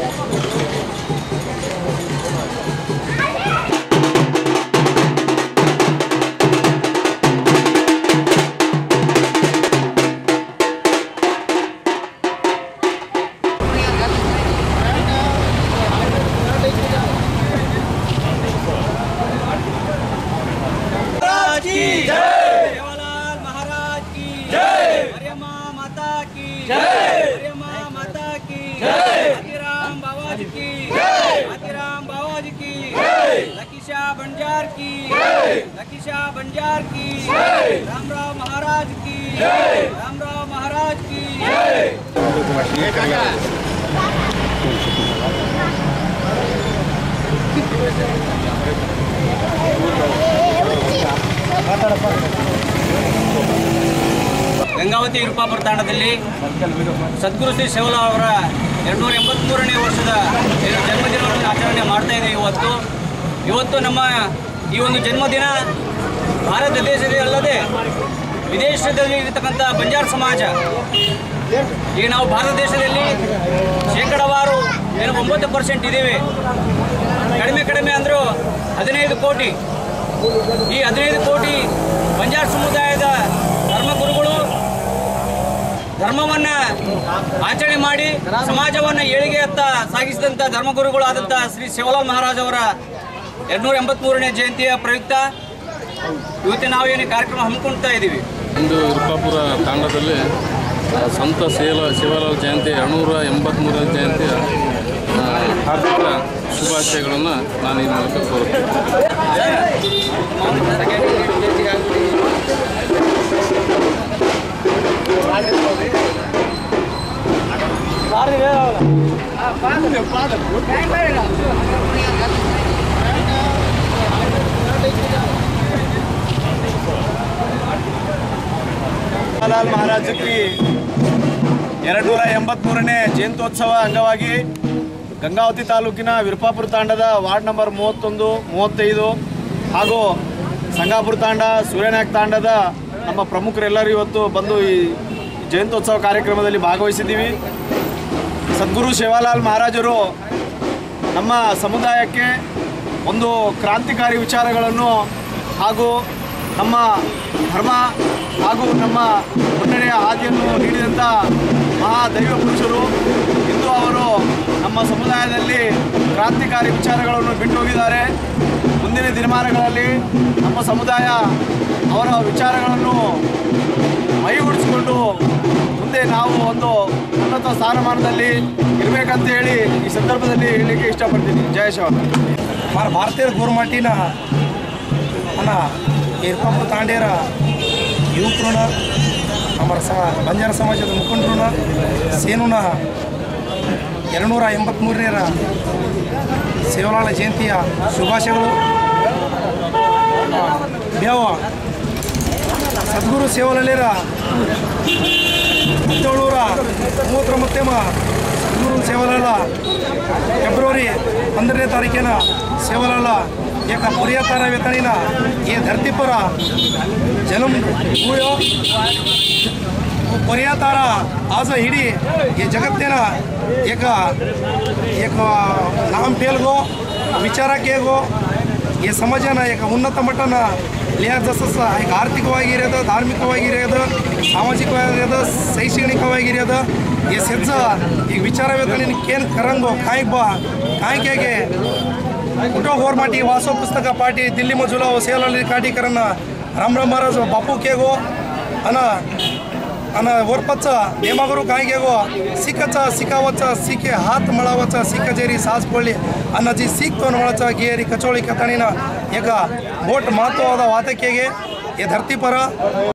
महाराज की जय सेवालाल महाराज की जय हरियमा माता की जय हरियमा माता की जय हतिराम बाबाजी की जय हतिराम बाबाजी की जय लकीशा बंजार की जय लकीशा बंजार की जय रामराव महाराज की जय रामराव महाराज की जय ಗಂಗಾವತಿ ವಿರುಪಾಪುರ ತಾಂಡದಲ್ಲಿ ಸದ್ಗುರು ಶ್ರೀ ಶಿವಲ ಅವರ ಎರಡುನೂರ ಎಂಬತ್ಮೂರನೇ ವರ್ಷದ ಏನು ಜನ್ಮದಿನವನ್ನು ಆಚರಣೆ ಮಾಡ್ತಾ ಇದ್ದೀವಿ ಇವತ್ತು ಇವತ್ತು ನಮ್ಮ ಈ ಒಂದು ಜನ್ಮದಿನ ಭಾರತ ದೇಶದಲ್ಲಿ ಅಲ್ಲದೆ ವಿದೇಶದಲ್ಲಿ ಇರತಕ್ಕಂಥ ಬಂಜಾರ್ ಸಮಾಜ ಈಗ ನಾವು ಭಾರತ ದೇಶದಲ್ಲಿ ಶೇಕಡವಾರು ಏನು ಒಂಬತ್ತು ಪರ್ಸೆಂಟ್ ಇದ್ದೀವಿ ಕಡಿಮೆ ಕಡಿಮೆ ಅಂದರೂ ಹದಿನೈದು ಕೋಟಿ ಈ ಹದಿನೈದು ಕೋಟಿ ಬಂಜಾರ್ ಸಮುದಾಯದ ಧರ್ಮಗುರುಗಳು ಧರ್ಮವನ್ನ ಆಚರಣೆ ಮಾಡಿ ಸಮಾಜವನ್ನ ಏಳಿಗೆಯತ್ತ ಸಾಗಿಸಿದಂಥ ಧರ್ಮಗುರುಗಳು ಆದಂಥ ಶ್ರೀ ಶಿವಲಾಲ್ ಮಹಾರಾಜ್ ಅವರ ಎರಡ್ನೂರ ಎಂಬತ್ಮೂರನೇ ಜಯಂತಿಯ ಪ್ರಯುಕ್ತ ಇವತ್ತು ನಾವೇನು ಕಾರ್ಯಕ್ರಮ ಹಮ್ಮಿಕೊಳ್ತಾ ಇದ್ದೀವಿ ಇಂದು ವಿರುಪಾಪುರ ತಾಂಡದಲ್ಲಿ ಆ, ಸಂತ ಸೇಲ ಶಿವಲಾಲ್ ಜಯಂತಿ ಎರಡುನೂರ ಎಂಬತ್ತ್ಮೂರನೇ ಜಯಂತಿಯ ಆ, ಹಾರ್ದಿಕ ಶುಭಾಶಯಗಳನ್ನು ನಾನು ಈ ಮೂಲಕ ಕೋರುತ್ತೇನೆ ಶಿವಲಾಲ್ ಮಹಾರಾಜಕ್ಕೆ ಎರಡು ನೂರ ಎಂಬತ್ಮೂರನೇ ಜಯಂತ್ಯೋತ್ಸವ ಅಂಗವಾಗಿ ಗಂಗಾವತಿ ತಾಲೂಕಿನ ವಿರುಪಾಪುರ ತಾಂಡದ ವಾರ್ಡ್ ನಂಬರ್ ಮೂವತ್ತೊಂದು ಮೂವತ್ತೈದು ಹಾಗೂ ಸಂಗಾಪುರ ತಾಂಡ ಸೂರ್ಯನಾಯಕ್ ತಾಂಡದ ನಮ್ಮ ಪ್ರಮುಖರೆಲ್ಲರೂ ಇವತ್ತು ಬಂದು ಈ ಜಯಂತ್ಯೋತ್ಸವ ಕಾರ್ಯಕ್ರಮದಲ್ಲಿ ಭಾಗವಹಿಸಿದ್ದೀವಿ ಸದ್ಗುರು ಶಿವಲಾಲ್ ಮಹಾರಾಜರು ನಮ್ಮ ಸಮುದಾಯಕ್ಕೆ ಒಂದು ಕ್ರಾಂತಿಕಾರಿ ವಿಚಾರಗಳನ್ನು ಹಾಗೂ ನಮ್ಮ ಧರ್ಮ ಹಾಗೂ ನಮ್ಮ ಮುನ್ನಡೆಯ ಹಾದಿಯನ್ನು ನೀಡಿದಂಥ ಮಹಾ ದೈವ ಪುರುಷರು ಇಂದು ಅವರು ನಮ್ಮ ಸಮುದಾಯದಲ್ಲಿ ಕ್ರಾಂತಿಕಾರಿ ವಿಚಾರಗಳನ್ನು ಬಿಟ್ಟು ಹೋಗಿದ್ದಾರೆ ಮುಂದಿನ ದಿನಮಾನಗಳಲ್ಲಿ ನಮ್ಮ ಸಮುದಾಯ ಅವರ ವಿಚಾರಗಳನ್ನು ಮೈಗೂಡಿಸಿಕೊಂಡು ಮುಂದೆ ನಾವು ಒಂದು ಉನ್ನತ ಸ್ಥಾನಮಾನದಲ್ಲಿ ಇರಬೇಕಂತ ಹೇಳಿ ಈ ಸಂದರ್ಭದಲ್ಲಿ ಹೇಳಲಿಕ್ಕೆ ಇಷ್ಟಪಡ್ತೀನಿ ಜಯ ಶಿವ మన భారతీయ గవర్నమెంటిನ మన ಇರ್ಪಾಪುರ ತಾಂಡೇರ ಯುವಕರುನ ನಮ್ಮ ಸ ಬಂಜಾರ ಸಮಾಜದ ಮುಖಂಡರುನ ಸೇನುನ ಎರಡುನೂರ ಎಂಬತ್ತ್ಮೂರನೇರ ಸೇವಲಾಳ ಜಯಂತಿಯ ಶುಭಾಶಯಗಳು ಬೇವ ಸದ್ಗುರು ಸೇವಲಲ್ಲಿರ ಹದಿನೇಳುನೂರ ಮೂವತ್ತೊಂಬತ್ತೇಮ ಸದ್ಗುರು ಸೇವಲಾಲ ಫೆಬ್ರವರಿ पंधरನೇ तारखेनं सेवालाला एका पुर्यातारा वेतणीनं हे धरती पर जन्म हुयो पर्यातारा आज हिडी हे जगत्तेन एक एक नाम पेलगो विचाರ ಕೇಗೋ ಈ ಸಮಾಜನ ಈಗ ಉನ್ನತ ಮಟ್ಟನ ಲಿಯರ್ ಜಸ್ಟಸ್ ಈಗ ಆರ್ಥಿಕವಾಗಿರೋದು ಧಾರ್ಮಿಕವಾಗಿರೋದು ಸಾಮಾಜಿಕವಾಗಿರೋದು ಶೈಕ್ಷಣಿಕವಾಗಿರೋದು ಈ ಸೆಜ್ಜ ಈಗ ವಿಚಾರ ವೇತನ ಕೇನ್ ಕರಂಗೋ ಕಾಯ್ಕ್ ಬಾ ಕಾಯ್ಕೆಗೆ कुठं होर माटी वासो पुस्तक पाटी दिल्ली मजुला सेवलाली काटी करन रामराम महाराज बापू के गो अन अन ओरपच नेमागुरु काय गे गो सिकचा सिकावचा सिके हात मळावचा सिक जेरी सास पडली अन्न जी सीक तो मळाचा गेरी कचोळी कतणीನ एक मोठ महत्वವಾದ ವಾತಕ್ಕೆಗೆ ಈ ಧರ್ತಿ ಪರ